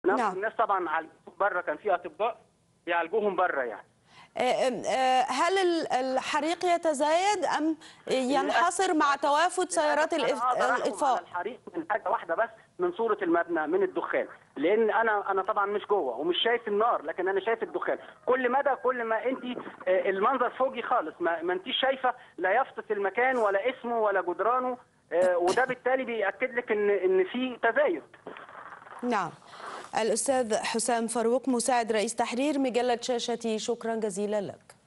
نعم. نعم. الناس طبعا عالجوهم بره كان في اطباء بيعالجوهم بره يعني آه، آه، هل ال- الحريق يتزايد ام ينحصر مع توافد سيارات أنا الإف- أقدر أحكم على الاطفاء الحريق من حاجه واحده بس من صوره المبنى من الدخان لان انا انا طبعا مش جوه ومش شايف النار لكن انا شايف الدخان كل مدى كل ما انت آه، المنظر فوقي خالص ما, ما انتيش شايفه لا يافطه المكان ولا اسمه ولا جدرانه آه، وده بالتالي بياكد لك ان ان في تزايد نعم الأستاذ حسام فاروق مساعد رئيس تحرير مجلة شاشتي شكرا جزيلا لك